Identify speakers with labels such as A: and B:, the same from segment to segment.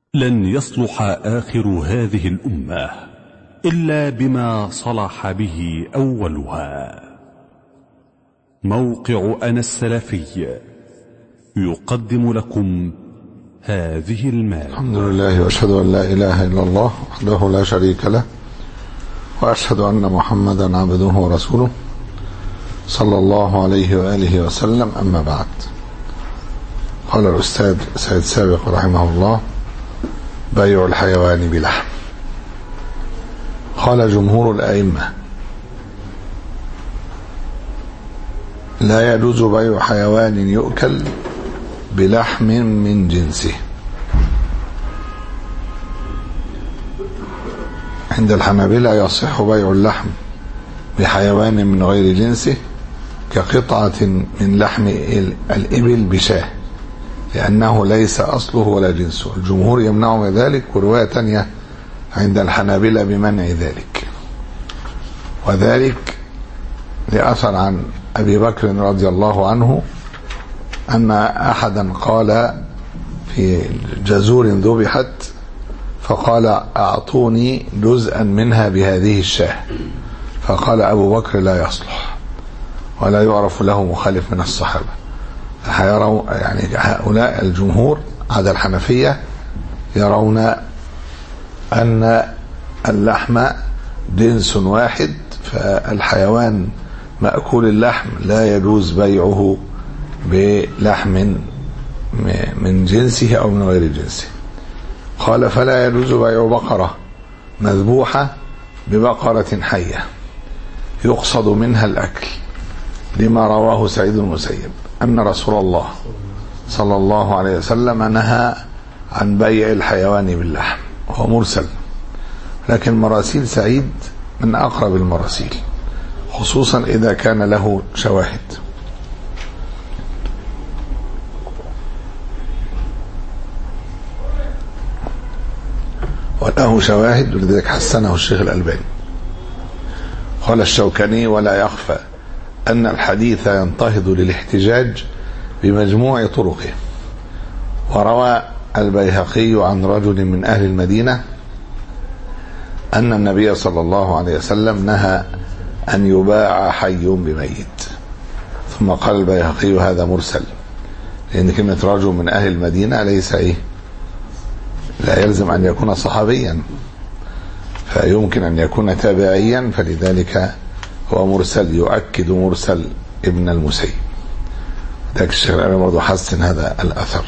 A: لن يصلح آخر هذه الأمة إلا بما صلح به أولها موقع أنا السلفي يقدم لكم هذه المادة
B: الحمد لله واشهد ان لا اله الا الله وحده لا شريك له واشهد ان محمدا عبده ورسوله صلى الله عليه واله وسلم اما بعد قال الاستاذ سيد سابق رحمه الله بيع الحيوان بلحم قال جمهور الائمه لا يجوز بيع حيوان يؤكل بلحم من جنسه عند الحنابلة يصح بيع اللحم بحيوان من غير جنسه كقطعة من لحم الإبل بشاه لأنه ليس أصله ولا جنسه الجمهور يمنع من ذلك ورواية تانية عند الحنابلة بمنع ذلك وذلك لأثر عن أبي بكر رضي الله عنه أن أحدا قال في جزور ذبحت فقال أعطوني جزءا منها بهذه الشاه فقال أبو بكر لا يصلح ولا يعرف له مخالف من الصحابة فيروا يعني هؤلاء الجمهور عدا الحنفية يرون أن اللحم جنس واحد فالحيوان مأكول اللحم لا يجوز بيعه بلحم من جنسه أو من غير جنسه قال فلا يجوز بيع بقرة مذبوحة ببقرة حية يقصد منها الأكل لما رواه سعيد المسيب أن رسول الله صلى الله عليه وسلم نهى عن بيع الحيوان باللحم وهو مرسل لكن مراسيل سعيد من أقرب المراسيل خصوصا إذا كان له شواهد وله شواهد ولذلك حسنه الشيخ الألباني قال الشوكاني ولا يخفى أن الحديث ينتهض للاحتجاج بمجموع طرقه وروى البيهقي عن رجل من أهل المدينة أن النبي صلى الله عليه وسلم نهى أن يباع حي بميت ثم قال البيهقي هذا مرسل لأن كلمة رجل من أهل المدينة ليس إيه لا يلزم أن يكون صحابيا فيمكن أن يكون تابعيا فلذلك هو مرسل يؤكد مرسل ابن المسيب ذاك الشيخ الألباني برضه حسن هذا الأثر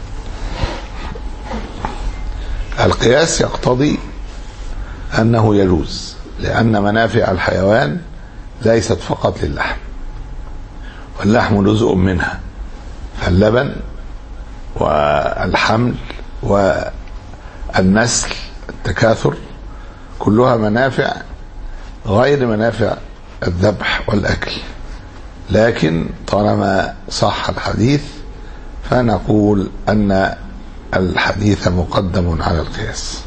B: القياس يقتضي أنه يجوز لأن منافع الحيوان ليست فقط للحم واللحم جزء منها فاللبن والحمل والنسل التكاثر كلها منافع غير منافع الذبح والأكل لكن طالما صح الحديث فنقول أن الحديث مقدم على القياس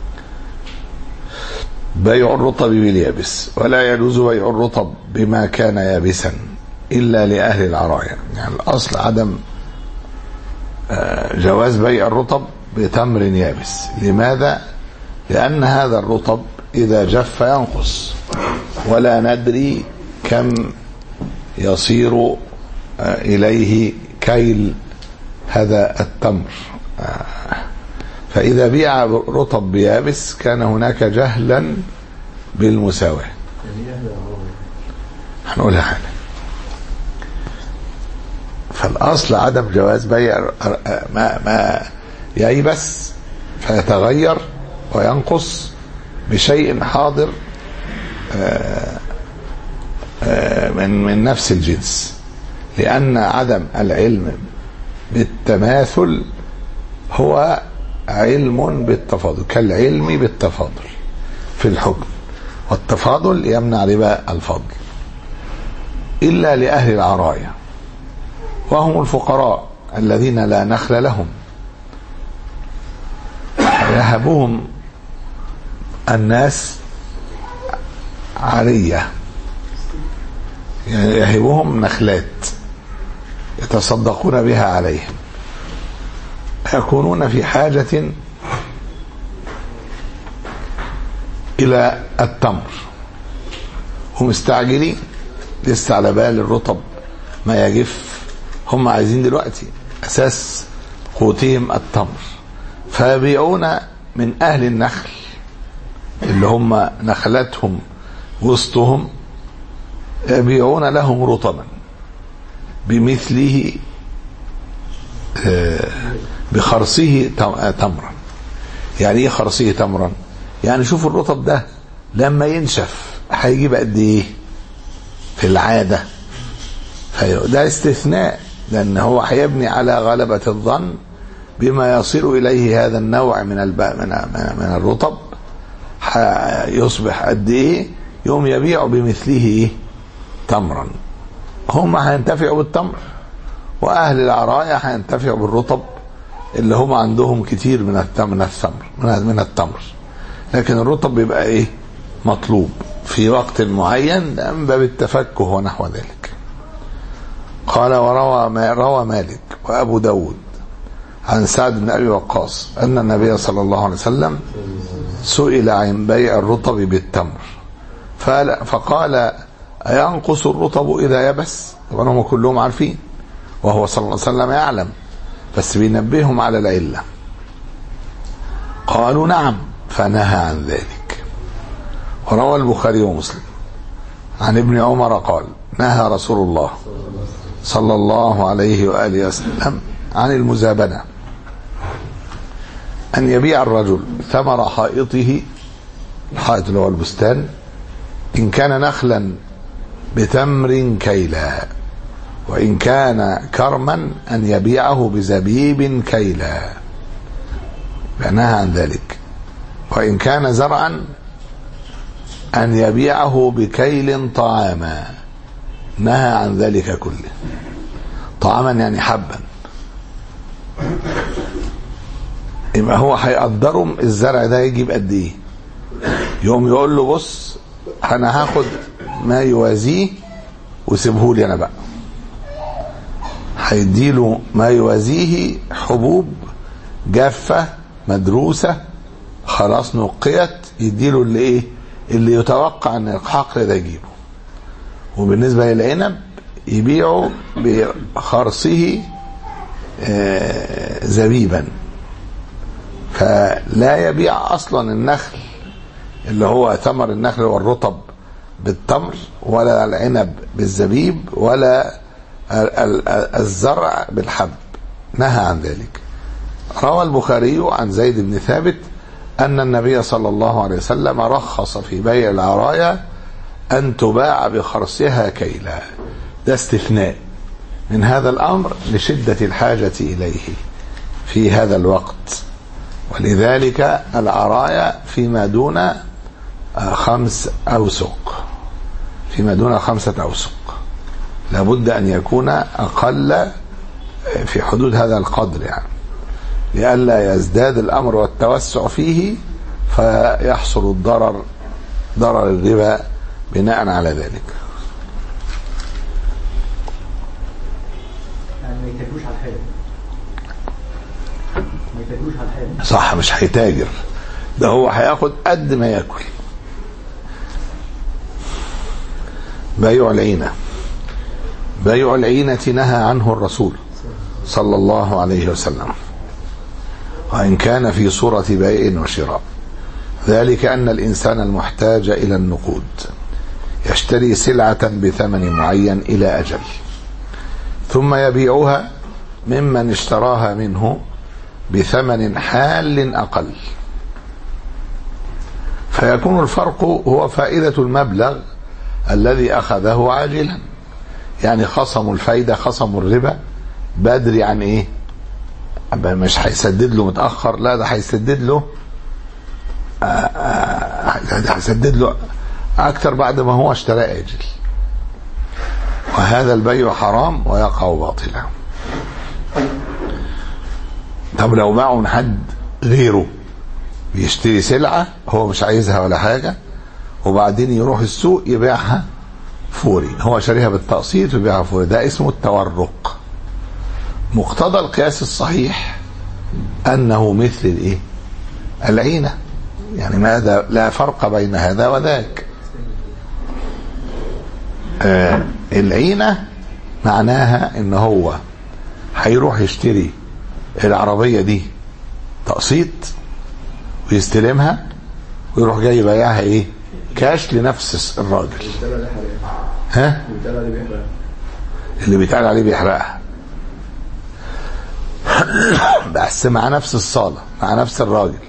B: بيع الرطب باليابس ولا يجوز بيع الرطب بما كان يابسا إلا لأهل العرايا يعني الأصل عدم جواز بيع الرطب بتمر يابس لماذا؟ لأن هذا الرطب إذا جف ينقص ولا ندري كم يصير إليه كيل هذا التمر فإذا بيع رطب بيابس كان هناك جهلا بالمساواة هنقولها حالا فالأصل عدم جواز بيع ما ما ييبس فيتغير وينقص بشيء حاضر من من نفس الجنس لأن عدم العلم بالتماثل هو علم بالتفاضل كالعلم بالتفاضل في الحكم والتفاضل يمنع ربا الفضل إلا لأهل العرايا وهم الفقراء الذين لا نخل لهم يهبهم الناس عرية يعني يهبهم نخلات يتصدقون بها عليهم يكونون في حاجة الى التمر ومستعجلين لسه على بال الرطب ما يجف هم عايزين دلوقتي اساس قوتهم التمر فيبيعون من اهل النخل اللي هم نخلتهم وسطهم يبيعون لهم رطبا بمثله آه، بخرصه تم- تمرا يعني ايه خرصه تمرا يعني شوف الرطب ده لما ينشف هيجيب قد ايه في العاده في- ده استثناء لان هو هيبني على غلبه الظن بما يصل اليه هذا النوع من الب... من من- من الرطب ح- يصبح قد ايه يوم يبيع بمثله ايه تمرا هم هينتفعوا بالتمر واهل العرايا هينتفعوا بالرطب اللي هم عندهم كتير من التمر من التمر من من التمر لكن الرطب بيبقى ايه مطلوب في وقت معين من باب التفكه ونحو ذلك قال وروى ما روى مالك وابو داود عن سعد بن ابي وقاص ان النبي صلى الله عليه وسلم سئل عن بيع الرطب بالتمر فقال, فقال أينقص الرطب إذا يبس طبعا هم كلهم عارفين وهو صلى الله عليه وسلم يعلم بس بينبههم على العلة قالوا نعم فنهى عن ذلك وروى البخاري ومسلم عن ابن عمر قال نهى رسول الله صلى الله عليه وآله وسلم عن المزابنة أن يبيع الرجل ثمر حائطه الحائط اللي هو البستان إن كان نخلا بتمر كيلا وإن كان كرما أن يبيعه بزبيب كيلا فنهى عن ذلك وإن كان زرعا أن يبيعه بكيل طعاما نهى عن ذلك كله طعاما يعني حبا يبقى هو هيقدرهم الزرع ده يجيب قد ايه يقوم يقول له بص انا هاخد ما يوازيه وسيبه لي انا بقى هيديله ما يوازيه حبوب جافة مدروسة خلاص نقيت يديله اللي ايه اللي يتوقع ان الحقل ده يجيبه وبالنسبة للعنب يبيعه بخرصه آه، زبيبا فلا يبيع اصلا النخل اللي هو ثمر النخل والرطب بالتمر ولا العنب بالزبيب ولا ال- ال- الزرع بالحب نهى عن ذلك روى البخاري عن زيد بن ثابت أن النبي صلى الله عليه وسلم رخص في بيع العرايا أن تباع بخرصها كيلا ده استثناء من هذا الأمر لشدة الحاجة إليه في هذا الوقت ولذلك العرايا فيما دون آه، خمس أوسق فيما دون خمسة أوسق لابد أن يكون أقل آه، في حدود هذا القدر يعني لئلا يزداد الأمر والتوسع فيه فيحصل الضرر ضرر الربا بناء على ذلك
C: يعني ما يتاجروش على الحال ما يتاجروش على الحال
B: صح مش هيتاجر ده هو هياخد قد ما ياكل بيع العينة بيع العينة نهى عنه الرسول صلى الله عليه وسلم وإن كان في صورة بيع وشراء ذلك أن الإنسان المحتاج إلى النقود يشتري سلعة بثمن معين إلى أجل ثم يبيعها ممن اشتراها منه بثمن حال أقل فيكون الفرق هو فائدة المبلغ الذي أخذه عاجلا يعني خصموا الفايدة خصموا الربا بدري عن إيه أبقى مش هيسدد له متأخر لا ده هيسدد له آه، آه، ده هيسدد له أكتر بعد ما هو اشترى آجل وهذا البيع حرام ويقع باطلا طب لو باعوا من حد غيره بيشتري سلعة هو مش عايزها ولا حاجة وبعدين يروح السوق يبيعها فوري هو شاريها بالتقسيط ويبيعها فوري ده اسمه التورق مقتضى القياس الصحيح أنه مثل الإيه العينة يعني ماذا لا فرق بين هذا وذاك آه العينة معناها ان هو هيروح يشتري العربية دي تقسيط ويستلمها ويروح جاي بايعها ايه كاش لنفس الراجل ها اللي بيتقال عليه بيحرقها بس مع نفس الصالة مع نفس الراجل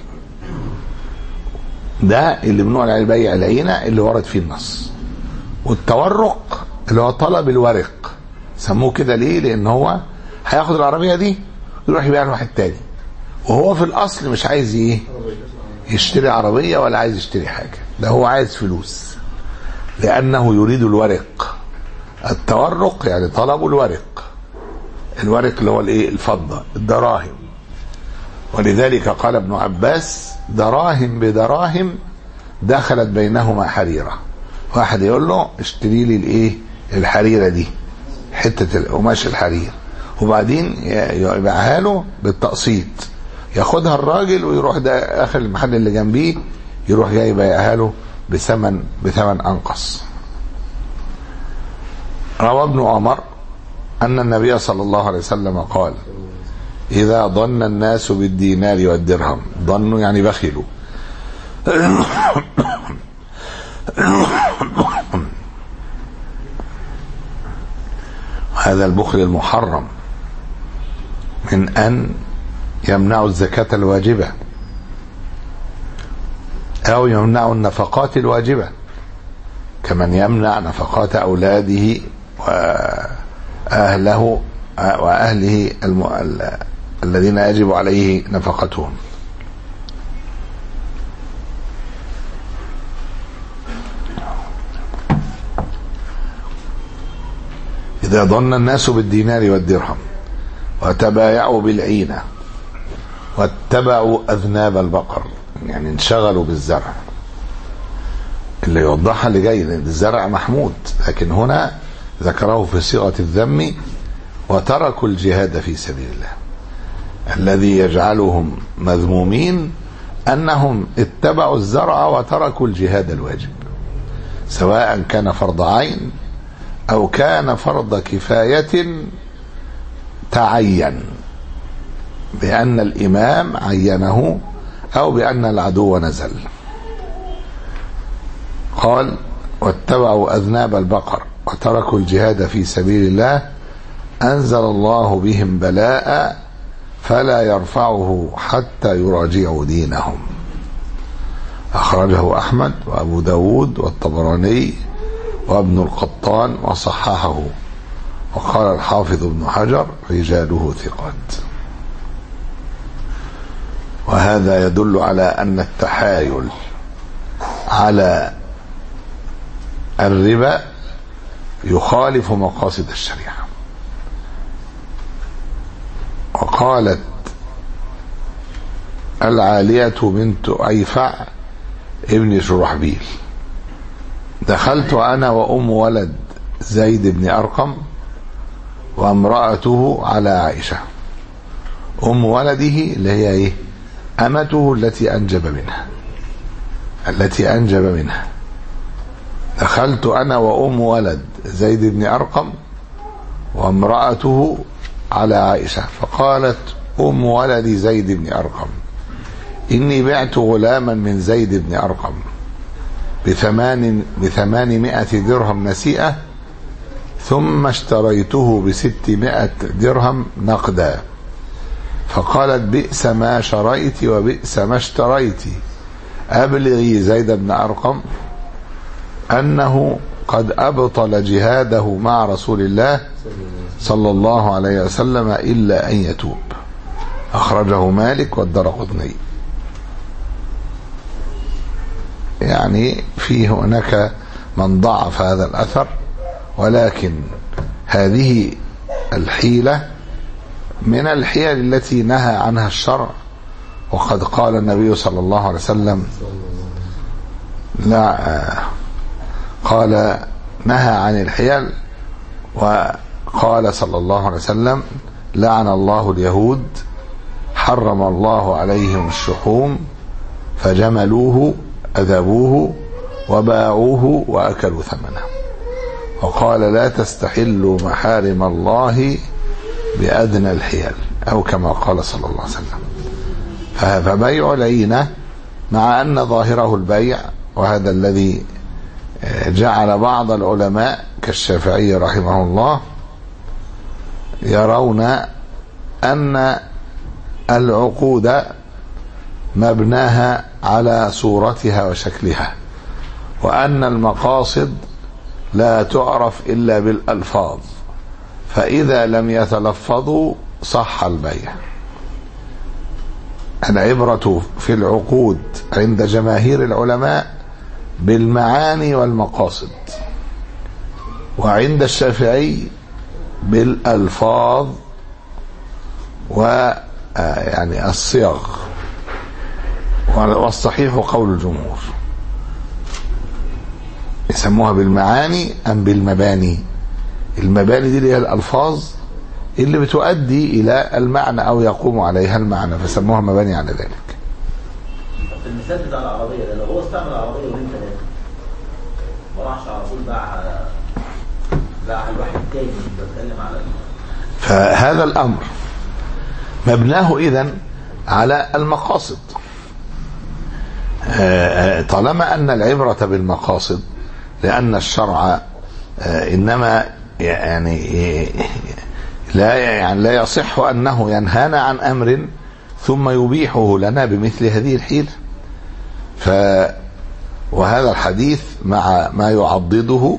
B: ده اللي بنقول عليه بيع العينة اللي ورد فيه النص والتورق اللي هو طلب الورق سموه كده ليه لان هو هياخد العربية دي يروح يبيعها لواحد تاني وهو في الاصل مش عايز ايه يشتري عربية ولا عايز يشتري حاجة ده هو عايز فلوس لانه يريد الورق التورق يعني طلب الورق الورق اللي هو الايه الفضة الدراهم ولذلك قال ابن عباس دراهم بدراهم دخلت بينهما حريرة واحد يقول له اشتري لي الايه الحريرة دي حتة القماش الحرير وبعدين يبيعها له بالتقسيط ياخدها الراجل ويروح ده اخر المحل اللي جنبيه يروح جاي يبيعها له بثمن بثمن انقص روى ابن عمر أن النبي صلى الله عليه وسلم قال إذا ظن الناس بالدينار والدرهم ظنوا يعني بخلوا هذا البخل المحرم من أن يمنعوا الزكاة الواجبة أو يمنعوا النفقات الواجبة كمن يمنع نفقات أولاده وأهله وأهله الم... ال... الذين يجب عليه نفقتهم إذا ظن الناس بالدينار والدرهم وتبايعوا بالعينة واتبعوا أذناب البقر يعني انشغلوا بالزرع اللي يوضحها اللي جاي لأن الزرع محمود لكن هنا ذكره في صيغة الذم وتركوا الجهاد في سبيل الله الذي يجعلهم مذمومين أنهم اتبعوا الزرع وتركوا الجهاد الواجب سواء كان فرض عين أو كان فرض كفاية تعين بأن الإمام عينه أو بأن العدو نزل قال واتبعوا أذناب البقر وتركوا الجهاد في سبيل الله أنزل الله بهم بلاء فلا يرفعه حتى يراجعوا دينهم أخرجه أحمد وأبو داود والطبراني وابن القطان وصححه وقال الحافظ ابن حجر رجاله ثقات وهذا يدل على أن التحايل على الربا يخالف مقاصد الشريعة وقالت العالية بنت أيفع ابن شرحبيل دخلت أنا وأم ولد زيد بن أرقم وامرأته على عائشة أم ولده اللي هي إيه أمته التي أنجب منها التي أنجب منها دخلت أنا وأم ولد زيد بن أرقم وامرأته على عائشة فقالت أم ولد زيد بن أرقم إني بعت غلاما من زيد بن أرقم بثمان بثمانمائة درهم نسيئة ثم اشتريته بستمائة درهم نقدا فقالت بئس ما شريت وبئس ما اشتريت أبلغي زيد بن أرقم أنه قد أبطل جهاده مع رسول الله صلى الله عليه وسلم إلا أن يتوب أخرجه مالك والدرقطني يعني في هناك من ضعف هذا الأثر ولكن هذه الحيلة من الحيل التي نهى عنها الشرع وقد قال النبي صلى الله عليه وسلم لا قال نهى عن الحيل وقال صلى الله عليه وسلم لعن الله اليهود حرم الله عليهم الشحوم فجملوه أذبوه وباعوه وأكلوا ثمنه وقال لا تستحلوا محارم الله بأدنى الحيل أو كما قال صلى الله عليه وسلم فبيع العينة مع أن ظاهره البيع وهذا الذي جعل بعض العلماء كالشافعي رحمه الله يرون أن العقود مبناها على صورتها وشكلها وأن المقاصد لا تعرف إلا بالألفاظ فإذا لم يتلفظوا صح البيع العبرة في العقود عند جماهير العلماء بالمعاني والمقاصد وعند الشافعي بالألفاظ و يعني الصيغ والصحيح قول الجمهور يسموها بالمعاني أم بالمباني المباني دي اللي هي الألفاظ اللي بتؤدي إلى المعنى أو يقوم عليها المعنى فسموها مباني على ذلك
D: في المثال بتاع العربية ده لو هو استعمل العربية يومين ثلاثة ما راحش على طول باع باع الواحد تاني بتكلم على
B: فهذا الأمر مبناه إذن على المقاصد طالما أن العبرة بالمقاصد لأن الشرع إنما يعني لا يعني لا يصح أنه ينهانا عن أمر ثم يبيحه لنا بمثل هذه الحيلة ف وهذا الحديث مع ما يعضده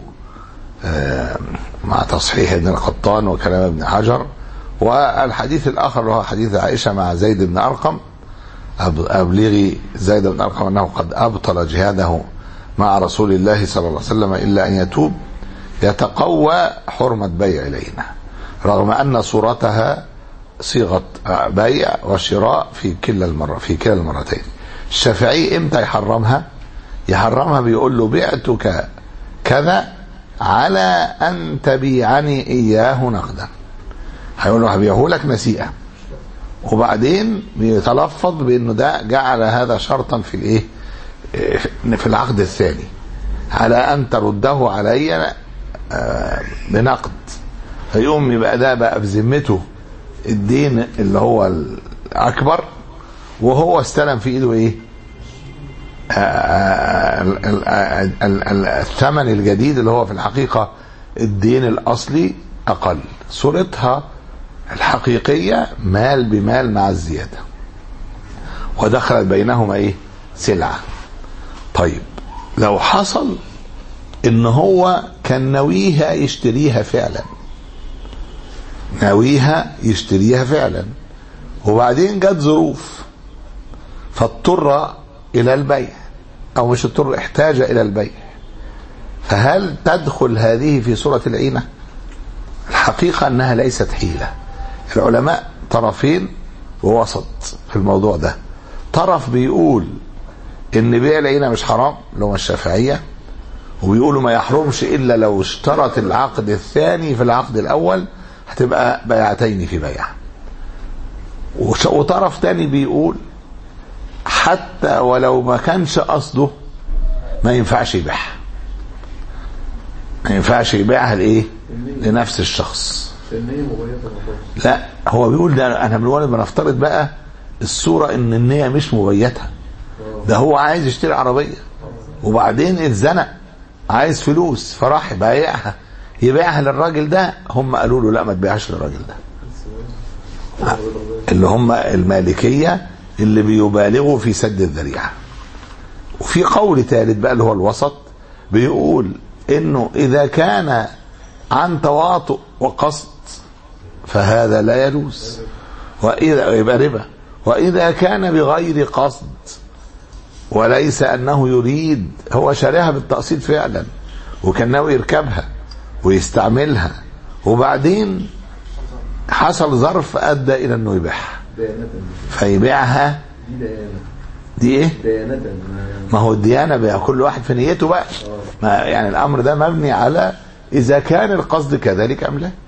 B: مع تصحيح ابن القطان وكلام ابن حجر والحديث الآخر وهو حديث عائشة مع زيد بن أرقم أبلغي زيد بن أرقم أنه قد أبطل جهاده مع رسول الله صلى الله عليه وسلم إلا أن يتوب يتقوى حرمة بيع إلينا رغم أن صورتها صيغة بيع وشراء في كلا المرة في كلا المرتين الشافعي امتى يحرمها يحرمها بيقول له بعتك كذا على أن تبيعني إياه نقدا هيقول له هبيعه لك نسيئة وبعدين بيتلفظ بأنه ده جعل هذا شرطا في الإيه في العقد الثاني على أن ترده علي بنقد فيقوم يبقى ده بقى في ذمته الدين اللي هو الأكبر وهو استلم في إيده إيه الثمن الجديد اللي هو في الحقيقة الدين الأصلي أقل صورتها الحقيقية مال بمال مع الزيادة ودخلت بينهما ايه سلعة طيب لو حصل ان هو كان ناويها يشتريها فعلا ناويها يشتريها فعلا وبعدين جت ظروف فاضطر الى البيع او مش اضطر احتاج الى البيع فهل تدخل هذه في صورة العينة الحقيقة انها ليست حيلة العلماء طرفين ووسط في الموضوع ده طرف بيقول ان بيع العينة مش حرام اللي هو الشافعية وبيقولوا ما يحرمش الا لو اشترط العقد الثاني في العقد الاول هتبقى بيعتين في بيع وطرف تاني بيقول حتى ولو ما كانش قصده ما ينفعش يبيعها ما ينفعش يبيعها لايه لنفس الشخص لا هو بيقول ده انا بنقول بنفترض بقى الصوره ان النيه مش مبيته ده هو عايز يشتري عربيه وبعدين اتزنق عايز فلوس فراح يبيعها يبيعها للراجل ده هم قالوا له لا ما تبيعهاش للراجل ده اللي هم المالكيه اللي بيبالغوا في سد الذريعه وفي قول ثالث بقى اللي هو الوسط بيقول انه اذا كان عن تواطؤ وقصد فهذا لا يجوز واذا يبقى ربا واذا كان بغير قصد وليس انه يريد هو شاريها بالتقسيط فعلا وكان ناوي يركبها ويستعملها وبعدين حصل ظرف ادى الى انه يبيعها فيبيعها دي ايه ما هو الديانه بقى كل واحد في نيته بقى ما يعني الامر ده مبني على اذا كان القصد كذلك ام لا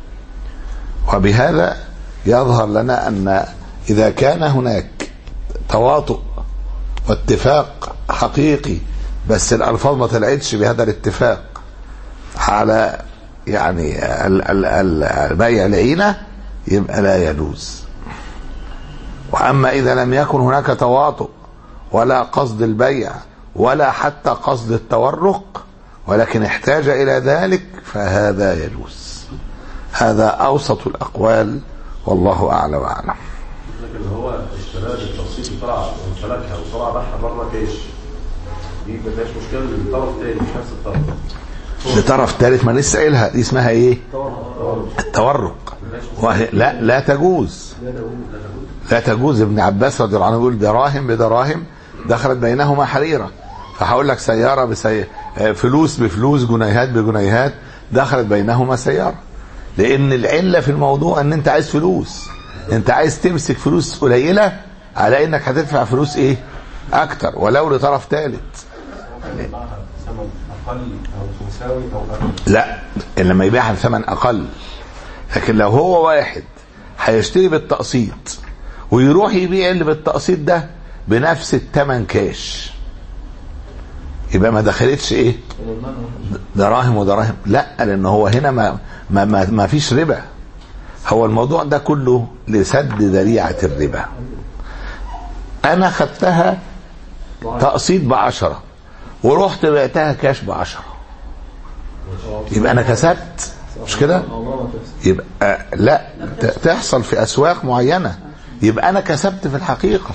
B: وبهذا يظهر لنا ان اذا كان هناك تواطؤ واتفاق حقيقي بس الالفاظ ما طلعتش بهذا الاتفاق على يعني ال- ال- ال- البيع العينه يبقى لا يجوز واما اذا لم يكن هناك تواطؤ ولا قصد البيع ولا حتى قصد التورق ولكن احتاج الى ذلك فهذا يجوز هذا اوسط الاقوال والله اعلى واعلم
E: لكن هو اشتراها بالتوصيل وطلع وامتلكها وطلع باعها بره كاش دي ما فيهاش مشكله للطرف تاني مش نفس الطرف
B: لطرف ثالث ما لسه قايلها دي اسمها ايه التورق وهي لا لا تجوز لا تجوز ابن عباس رضي الله عنه يقول دراهم بدراهم دخلت بينهما حريره فهقول لك سياره بسي... آه، فلوس بفلوس جنيهات بجنيهات دخلت بينهما سياره لان العله في الموضوع ان انت عايز فلوس انت عايز تمسك فلوس قليله على انك هتدفع فلوس ايه اكتر ولو لطرف ثالث
E: ثمن اقل او مساوي او اقل
B: لا لما يبيعها بثمن اقل لكن لو هو واحد هيشتري بالتقسيط ويروح يبيع اللي بالتقسيط ده بنفس الثمن كاش يبقى ما دخلتش ايه دراهم ودراهم لا لان هو هنا ما ما ما, ما فيش ربا هو الموضوع ده كله لسد ذريعه الربا انا خدتها تقسيط بعشرة ورحت بعتها كاش بعشرة يبقى انا كسبت مش كده يبقى لا ت- تحصل في اسواق معينه يبقى انا كسبت في الحقيقه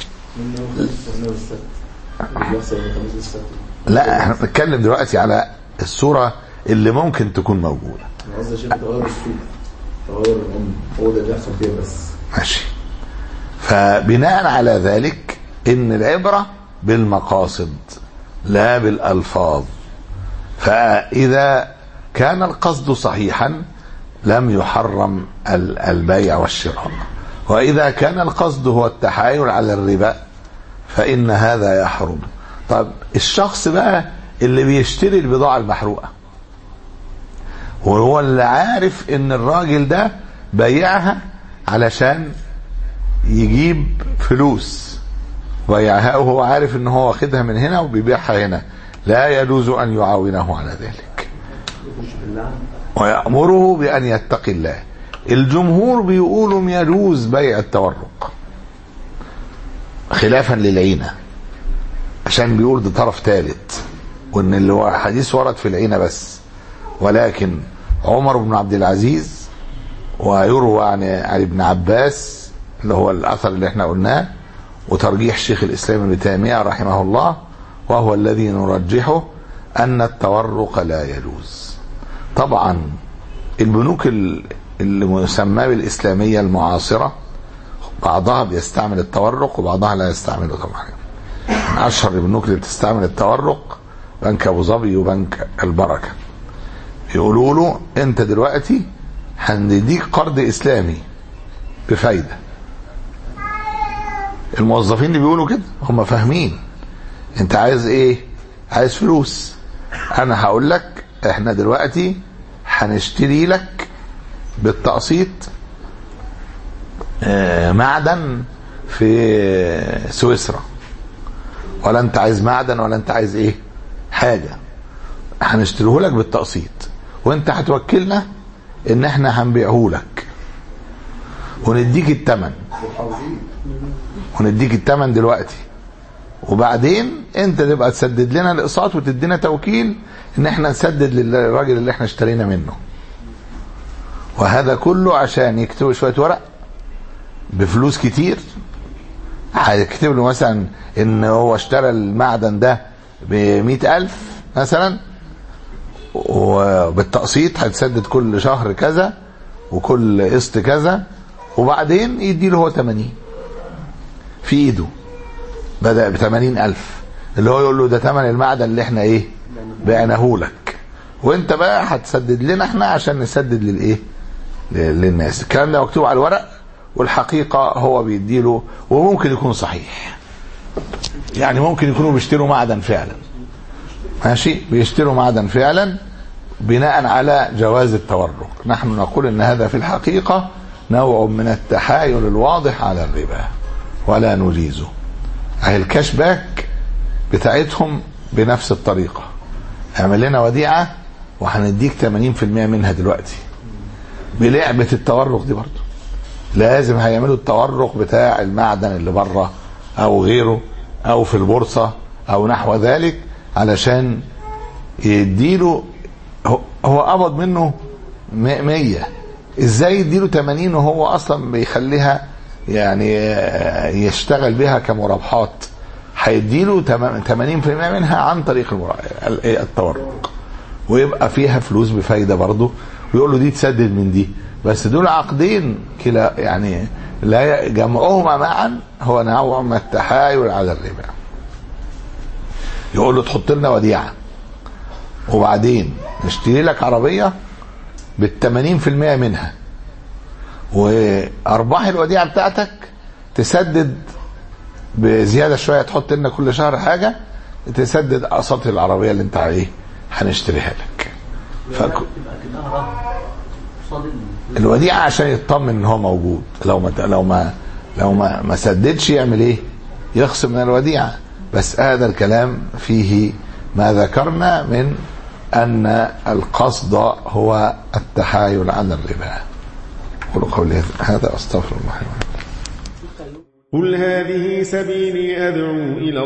B: لا احنا بنتكلم دلوقتي على الصوره اللي ممكن تكون موجوده
F: قصدي شبه تغير السوق تغير العمله هو ده اللي بيحصل فيها بس
B: ماشي فبناء على ذلك ان العبره بالمقاصد لا بالالفاظ فاذا كان القصد صحيحا لم يحرم ال- البيع والشراء واذا كان القصد هو التحايل على الربا فان هذا يحرم طب الشخص بقى اللي بيشتري البضاعه المحروقه وهو اللي عارف ان الراجل ده بايعها علشان يجيب فلوس بيعها وهو عارف ان هو واخدها من هنا وبيبيعها هنا لا يجوز ان يعاونه على ذلك ويأمره بأن يتقي الله الجمهور بيقولوا يجوز بيع التورق خلافا للعينة عشان بيقول ده طرف ثالث وان اللي هو حديث ورد في العينة بس ولكن عمر بن عبد العزيز ويروى عن عن ابن عباس اللي هو الاثر اللي احنا قلناه وترجيح شيخ الاسلام ابن تيميه رحمه الله وهو الذي نرجحه ان التورق لا يجوز طبعا البنوك ال- اللي مسماه بالاسلاميه المعاصره بعضها بيستعمل التورق وبعضها لا يستعمله طبعا من اشهر البنوك اللي بتستعمل التورق بنك ابو ظبي وبنك البركه يقولوا له انت دلوقتي هنديك قرض اسلامي بفايده الموظفين اللي بيقولوا كده هم فاهمين انت عايز ايه عايز فلوس انا هقول لك احنا دلوقتي هنشتري لك بالتقسيط آه، معدن في سويسرا ولا انت عايز معدن ولا انت عايز ايه حاجه هنشتريه لك بالتقسيط وانت هتوكلنا ان احنا هنبيعه لك ونديك الثمن ونديك الثمن دلوقتي وبعدين انت تبقى تسدد لنا الاقساط وتدينا توكيل ان احنا نسدد للراجل اللي احنا اشترينا منه وهذا كله عشان يكتبوا شويه ورق بفلوس كتير هيكتب له مثلا ان هو اشترى المعدن ده بمئة ألف مثلا وبالتقسيط هتسدد كل شهر كذا وكل قسط كذا وبعدين يدي له هو 80 في ايده بدأ ب 80 ألف اللي هو يقول له ده ثمن المعدن اللي احنا ايه بعناه لك وانت بقى هتسدد لنا احنا عشان نسدد للايه ل- للناس الكلام ده مكتوب على الورق والحقيقة هو بيديله وممكن يكون صحيح يعني ممكن يكونوا بيشتروا معدن فعلا ماشي بيشتروا معدن فعلا بناء على جواز التورق نحن نقول ان هذا في الحقيقة نوع من التحايل الواضح على الربا ولا نجيزه اهي الكاش باك بتاعتهم بنفس الطريقة اعمل لنا وديعة وهنديك 80% منها دلوقتي بلعبة التورق دي برضه لازم هيعملوا التورق بتاع المعدن اللي بره او غيره او في البورصة او نحو ذلك علشان يديله هو- هو قبض منه م- 100 ازاي يديله 80 وهو اصلا بيخليها يعني آه، يشتغل بها كمرابحات هيديله تم- 80% منها عن طريق المرا- ال- إيه، التورق ويبقى فيها فلوس بفايده برضه ويقول له دي تسدد من دي بس دول عقدين كلا يعني لا ي- جمعهما معا هو نوع من التحايل على الربا يقول له تحط لنا وديعه وبعدين نشتري لك عربيه بالثمانين في المية منها وارباح الوديعه بتاعتك تسدد بزياده شويه تحط لنا كل شهر حاجه تسدد اقساط العربيه اللي انت ايه هنشتريها لك فك...
C: تبقى كأنها رهن قصاد ال-
B: الوديعه عشان يطمن ان هو موجود لو ما لو ما لو ما ما سددش يعمل ايه يخصم من الوديعه بس هذا الكلام فيه ما ذكرنا من ان القصد هو التحايل على الربا قولوا قولي هذا استغفر الله لي ولكم.
G: قل هذه سبيلي أدعو إلى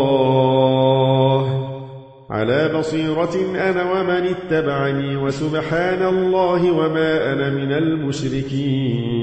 G: الله على بصيرة أنا ومن اتبعني وسبحان الله وما أنا من المشركين